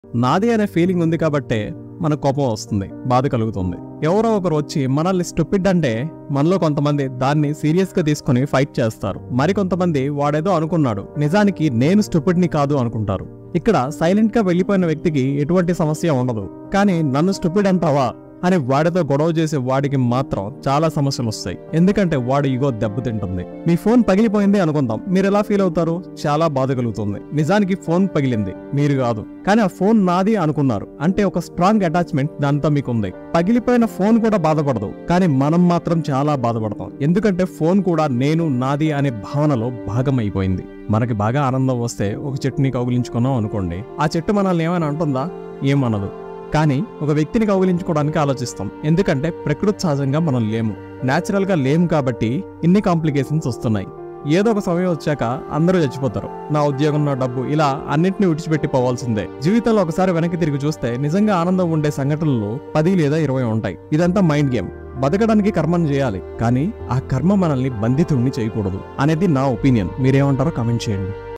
నాది అనే ఫీలింగ్ ఉంది కాబట్టే మనకు కోపం వస్తుంది బాధ కలుగుతుంది ఎవరో ఒకరు వచ్చి మనల్ని స్టూపిడ్ అంటే మనలో కొంతమంది దాన్ని సీరియస్ గా తీసుకుని ఫైట్ చేస్తారు మరి కొంతమంది వాడేదో అనుకున్నాడు నిజానికి నేను స్టూపిడ్ ని కాదు అనుకుంటారు ఇక్కడ సైలెంట్ గా వెళ్లిపోయిన వ్యక్తికి ఎటువంటి సమస్య ఉండదు కానీ నన్ను స్టూపిడ్ అంటావా అని వాడితో గొడవ చేసే వాడికి మాత్రం చాలా సమస్యలు వస్తాయి ఎందుకంటే వాడు ఇగో దెబ్బతింటుంది మీ ఫోన్ పగిలిపోయింది అనుకుందాం మీరు ఎలా ఫీల్ అవుతారు చాలా బాధ కలుగుతుంది నిజానికి ఫోన్ పగిలింది మీరు కాదు కానీ ఆ ఫోన్ నాది అనుకున్నారు అంటే ఒక స్ట్రాంగ్ అటాచ్మెంట్ దాంతో మీకు ఉంది పగిలిపోయిన ఫోన్ కూడా బాధపడదు కానీ మనం మాత్రం చాలా బాధపడతాం ఎందుకంటే ఫోన్ కూడా నేను నాది అనే భావనలో భాగమైపోయింది మనకి బాగా ఆనందం వస్తే ఒక చెట్టుని కౌగిలించుకున్నాం అనుకోండి ఆ చెట్టు మనల్ని ఏమైనా అంటుందా ఏమనదు కానీ ఒక వ్యక్తిని కౌగిలించుకోవడానికి ఆలోచిస్తాం ఎందుకంటే ప్రకృతి సహజంగా మనం లేము న్యాచురల్ గా లేము కాబట్టి ఇన్ని కాంప్లికేషన్స్ వస్తున్నాయి ఏదో ఒక సమయం వచ్చాక అందరూ చచ్చిపోతారు నా ఉద్యోగం నా డబ్బు ఇలా అన్నింటినీ విడిచిపెట్టి పోవాల్సిందే జీవితంలో ఒకసారి వెనక్కి తిరిగి చూస్తే నిజంగా ఆనందం ఉండే సంఘటనలు పది లేదా ఇరవై ఉంటాయి ఇదంతా మైండ్ గేమ్ బతకడానికి కర్మను చేయాలి కానీ ఆ కర్మ మనల్ని బంధితుడిని చేయకూడదు అనేది నా ఒపీనియన్ మీరేమంటారో కామెంట్ చేయండి